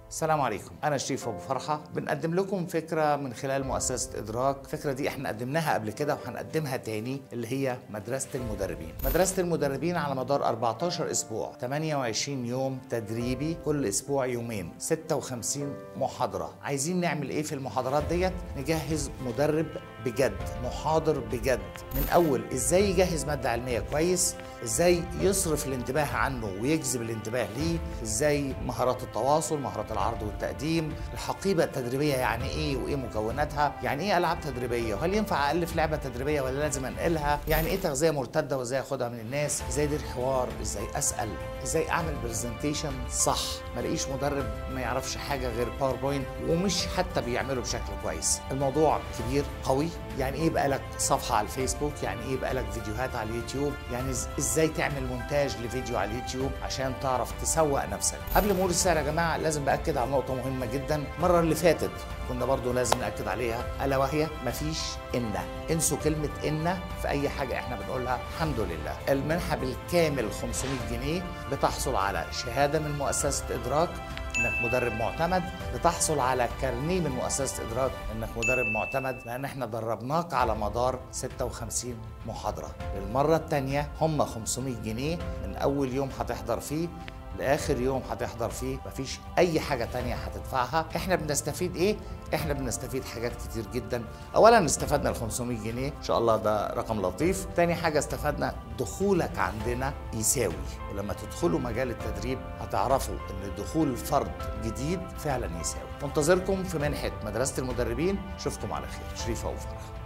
السلام عليكم انا شريف ابو فرحه بنقدم لكم فكره من خلال مؤسسه ادراك الفكره دي احنا قدمناها قبل كده وهنقدمها تاني اللي هي مدرسه المدربين مدرسه المدربين على مدار 14 اسبوع 28 يوم تدريبي كل اسبوع يومين 56 محاضره عايزين نعمل ايه في المحاضرات ديت نجهز مدرب بجد محاضر بجد من اول ازاي يجهز ماده علميه كويس ازاي يصرف الانتباه عنه ويجذب الانتباه ليه ازاي مهارات التواصل مهارات العرض والتقديم الحقيبه التدريبيه يعني ايه وايه مكوناتها يعني ايه العاب تدريبيه وهل ينفع الف لعبه تدريبيه ولا لازم انقلها يعني ايه تغذيه مرتده وازاي اخدها من الناس ازاي ادير حوار ازاي اسال ازاي اعمل برزنتيشن صح ما الاقيش مدرب ما يعرفش حاجه غير باوربوينت ومش حتى بيعمله بشكل كويس الموضوع كبير قوي يعني ايه يبقى لك صفحه على الفيسبوك يعني ايه يبقى لك فيديوهات على اليوتيوب يعني ازاي تعمل مونتاج لفيديو على اليوتيوب عشان تعرف تسوق نفسك قبل مرور السعر يا جماعه لازم باكد على نقطه مهمه جدا المره اللي فاتت كنا برضو لازم ناكد عليها الا وهي مفيش ان انسوا كلمه ان في اي حاجه احنا بنقولها الحمد لله المنحه بالكامل 500 جنيه بتحصل على شهاده من مؤسسه ادراك انك مدرب معتمد بتحصل على كارنيه من مؤسسه ادراك انك مدرب معتمد لان احنا دربناك على مدار 56 محاضره للمره الثانيه هم 500 جنيه من اول يوم هتحضر فيه لاخر يوم هتحضر فيه مفيش اي حاجه تانية هتدفعها احنا بنستفيد ايه احنا بنستفيد حاجات كتير جدا اولا استفدنا ال 500 جنيه ان شاء الله ده رقم لطيف تاني حاجه استفدنا دخولك عندنا يساوي ولما تدخلوا مجال التدريب هتعرفوا ان دخول فرد جديد فعلا يساوي منتظركم في منحه مدرسه المدربين اشوفكم على خير شريف ابو فرح